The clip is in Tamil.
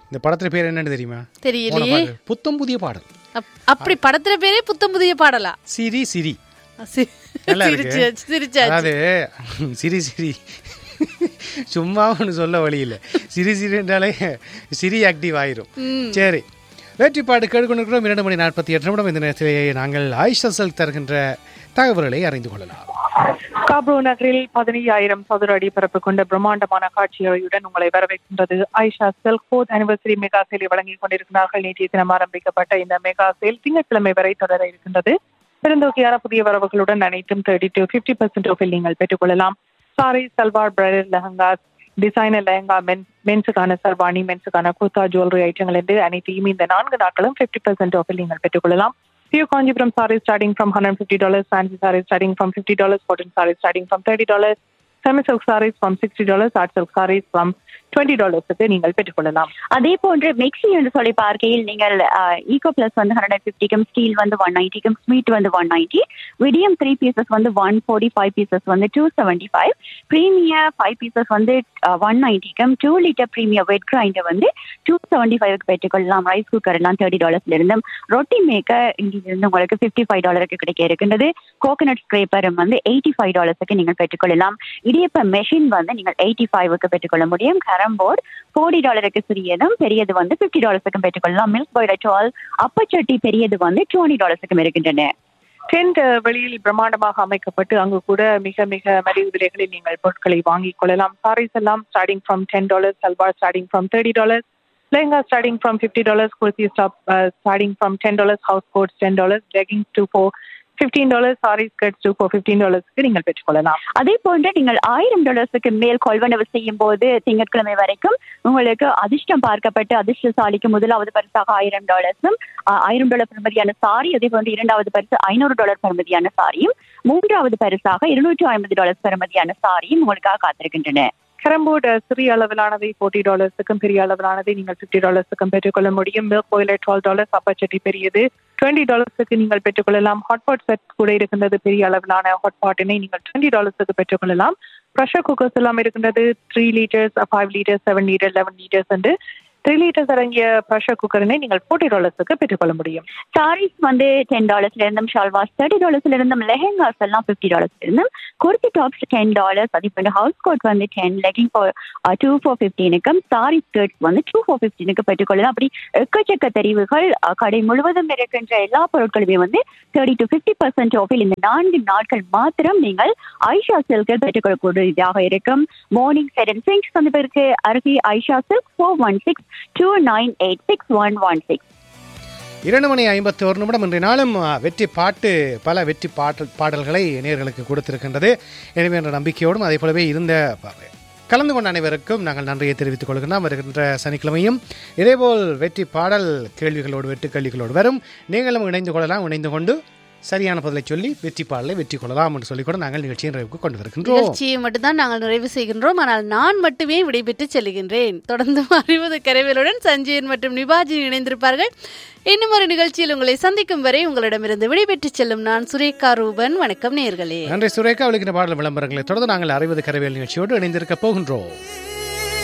இந்த படத்துல பேர் என்னன்னு தெரியுமா போன தெரியலையே பாடல். புத்தம் புதிய பாடல் அப்- அப்படி படத்துல பேரே புத்தம் புதிய பாடலா சிரி சிரி சி- நல்லா இருக்கு. சிரிச்சாச்சு சிரிச்சாச்சு அதாவது சிரி சிரி சும்மா ஒன்று சொல்ல வழி இல்லை சிரி சிரி என்றாலே சிரி ஆக்டிவ் ஆயிரும் சரி வேற்றிப்பாடு கேட்டுக்கொண்டிருக்கிறோம் இரண்டு மணி நாற்பத்தி எட்டு நிமிடம் இந்த நேரத்திலேயே நாங்கள் ஆயிஷல் தருகின்ற தகவல்களை அறிந்து கொள்ளலாம் காப்ரோ நகரில் பதினையாயிரம் சதுர அடி பரப்பு கொண்ட பிரம்மாண்டமான காட்சியறையுடன் உங்களை வரவேற்கின்றது ஐஷா செல்ஃப் ஃபோர்த் அனிவர்சரி மெகா சேலை வழங்கிக் கொண்டிருக்கிறார்கள் நேற்றைய தினம் ஆரம்பிக்கப்பட்ட இந்த மெகா சேல் திங்கட்கிழமை வரை தொடர இருக்கின்றது பெருந்தொகையான புதிய வரவுகளுடன் அனைத்தும் தேர்ட்டி டு பிப்டி பர்சன்ட் ஆஃபில் நீங்கள் பெற்றுக்கொள்ளலாம் சாரி சல்வார் பிரடர் லெஹங்காஸ் டிசைனர் லெஹங்கா மென் மென்ஸுக்கான சர்வாணி மென்ஸுக்கான குர்தா ஜுவல்லரி ஐட்டங்கள் என்று அனைத்தையும் இந்த நான்கு நாட்களும் பிப்டி பர்சன்ட் ஆஃபில் நீங்கள் பெற்றுக்கொள்ளலாம் Pure Kanjipuram sarees starting from $150, fancy sarees starting from $50, cotton sarees starting from $30, semi silk sarees from $60, art silk sarees from $20 க்கு நீங்கள் பெற்றுக்கொள்ளலாம் அதே போன்று மிக்ஸி என்று சொல்லி பார்க்கையில் நீங்கள் ஈகோ பிளஸ் வந்து ஹண்ட்ரட் ஃபிஃப்டிக்கும் ஸ்டீல் வந்து ஒன் நைன்டிக்கும் ஸ்வீட் வந்து ஒன் நைன்டி விடியம் த்ரீ பீசஸ் வந்து ஒன் ஃபோர்ட்டி ஃபைவ் பீசஸ் வந்து two seventy five premier five pieces வந்து ஒன் நைன்டிக்கும் two litre premier wet grinder வந்து டூ செவன்டி ஃபைவ்க்கு பெற்றுக்கொள்ளலாம் ரைஸ் குக்கர் எல்லாம் தேர்ட்டி டாலர்ஸ்ல இருந்தும் ரொட்டி மேக்கர் இங்கிருந்து உங்களுக்கு ஃபிஃப்டி ஃபைவ் டாலருக்கு கிடைக்க இருக்கின்றது கோகனட் ஸ்க்ரேப்பரும் வந்து எயிட்டி ஃபைவ் டாலர்ஸுக்கு நீங்கள் பெற்றுக்கொள்ளலாம் இடியப்ப மெஷின் வந்து நீங்கள் எயிட்டி ஃபைவ்க்கு பெற்றுக்கொள்ள முடியும் கரம் போர்ட் ஃபோர்ட்டி டாலருக்கு சிறியதும் பெரியது வந்து ஃபிஃப்டி டாலர்ஸுக்கும் பெற்றுக்கொள்ளலாம் மில்க் பாய்லர் டுவெல் அப்பச்சட்டி பெரியது வந்து டுவெண்ட்டி டாலர்ஸுக்கும் இருக்கின்றன டென்ட் வெளியில் பிரம்மாண்டமாக அமைக்கப்பட்டு அங்கு கூட மிக மிக மலிவு விலைகளில் நீங்கள் பொருட்களை வாங்கிக் கொள்ளலாம் சாரீஸ் எல்லாம் starting from ten dollars salwar starting from thirty dollars lehenga starting from fifty dollars kurti stop starting from ten dollars house coats ten dollars leggings two four fifteen dollars sari skirts two four fifteen டாலர்ஸ்க்கு நீங்கள் பெற்றுக்கொள்ளலாம் அதே போன்று நீங்கள் ஆயிரம் டாலர்ஸுக்கு மேல் கொள்வனவு செய்யும் போது திங்கட்கிழமை வரைக்கும் உங்களுக்கு அதிர்ஷ்டம் பார்க்கப்பட்டு அதிர்ஷ்டசாலிக்கு முதலாவது பரிசாக ஆயிரம் டாலர்ஸும் ஆ, ஆயிரம் டாலர் பெறுமதியான சாரி அதே போன்று இரண்டாவது பரிசு ஐநூறு டாலர் பெறுமதியான சாரியும் மூன்றாவது பரிசாக இருநூற்றி ஐம்பது டாலர் பெறுமதியான சாரியும் உங்களுக்காக காத்திருக்கின்றன கேரம்போர்டு சிறிய அளவிலானதை ஃபோர்ட்டி டாலர்ஸுக்கும் பெரிய அளவிலானதை நீங்கள் ஃபிஃப்டி டாலர்ஸுக்கும் பெற்றுக்கொள்ள முடியும் மில்க் பாய்லர் டுவெல் டாலர்ஸ் அப்பச்சட்டி பெரியது டுவெண்ட்டி டாலர்ஸுக்கு நீங்கள் பெற்றுக்கொள்ளலாம் ஹாட் பாட் செட் கூட இருக்கின்றது பெரிய அளவிலான ஹாட் பாட்டினை நீங்கள் டுவெண்ட்டி டாலர்ஸுக்கு பெற்றுக்கொள்ளலாம் ப்ரெஷர் குக்கர்ஸ் எல்லாம் இருக்கின்றது three litres five litres seven litre eleven litres என்று த்ரீ லிட்டர்ஸ் அடங்கிய ப்ரெஷர் குக்கரினை நீங்கள் ஃபோர்ட்டி டாலர்ஸுக்கு பெற்றுக்கொள்ள முடியும் சாரீஸ் வந்து டென் டாலர்ஸ்ல இருந்தும் ஷால்வாஸ் தேர்ட்டி டாலர்ஸ்ல இருந்தும் லெஹெங்காஸ் எல்லாம் ஃபிஃப்டி டாலர்ஸ்ல இருந்தும் குர்த்தி டாப்ஸ் டென் டாலர்ஸ் அதே போன்று ஹவுஸ் கோட் வந்து டென் லெகிங் டூ ஃபோர் ஃபிஃப்டீனுக்கும் சாரி ஸ்கர்ட்ஸ் வந்து டூ ஃபோர் ஃபிஃப்டீனுக்கு பெற்றுக்கொள்ளலாம் அப்படி எக்கச்சக்க தெரிவுகள் அஹ், கடை முழுவதும் இருக்கின்ற எல்லா பொருட்களுமே வந்து தேர்ட்டி டு ஃபிஃப்டி பர்சன்ட் ஆஃபில் இந்த நான்கு நாட்கள் மாத்திரம் நீங்கள் ஐஷா சில்கில் பெற்றுக்கொள்ளக்கூடியதாக இருக்கும் மார்னிங் செவன் சிக்ஸ் வந்து பேருக்கு அருகே Aisha silk four one six two nine eight six one one six இரண்டு மணி ஐம்பத்தி ஒரு நிமிடம் இன்றைய நாளும் ஆ, வெற்றி பாட்டு பல வெற்றி பாட்டு பாடல்களை நேயர்களுக்கு கொடுத்திருக்கின்றது எனவே என்ற நம்பிக்கையோடும் அதே போலவே இருந்த ப- கலந்து கொண்ட அனைவருக்கும் நாங்கள் நன்றியை தெரிவித்துக் கொள்கிறோம் வருகின்ற சனிக்கிழமையும் இதேபோல் வெற்றி பாடல் கேள்விகளோடு வெட்டு கேள்விகளோடு வரும் நீங்களும் இணைந்து கொள்ளலாம் இணைந்து கொண்டு சரியான பதிலை சொல்லி வெற்றி பாடலை வெற்றி கொள்ளலாம் என்று சொல்லிக் கூட நாங்கள் நிகழ்ச்சியின் நிறைவுக்கு கொண்டு வருகின்றோம் நிகழ்ச்சியை மட்டும்தான் நாங்கள் நிறைவு செய்கின்றோம் ஆனால் நான் மட்டுமே விடைபெற்று செல்கின்றேன் தொடர்ந்து அறிவது கரைவேலுடன் சஞ்சயன் மற்றும் நிபாஜி இணைந்திருப்பார்கள் இன்னும் ஒரு நிகழ்ச்சியில் உங்களை சந்திக்கும் வரை உங்களிடமிருந்து விடைபெற்று செல்லும் நான் சுரேகா ரூபன் வணக்கம் நேர்களே நன்றி சுரேகா விழுக்கின்ற பாடல் விளம்பரங்களை தொடர்ந்து நாங்கள் அறிவது கரவியல் நிகழ்ச்சியோடு இணைந்திருக்க போகின்றோம்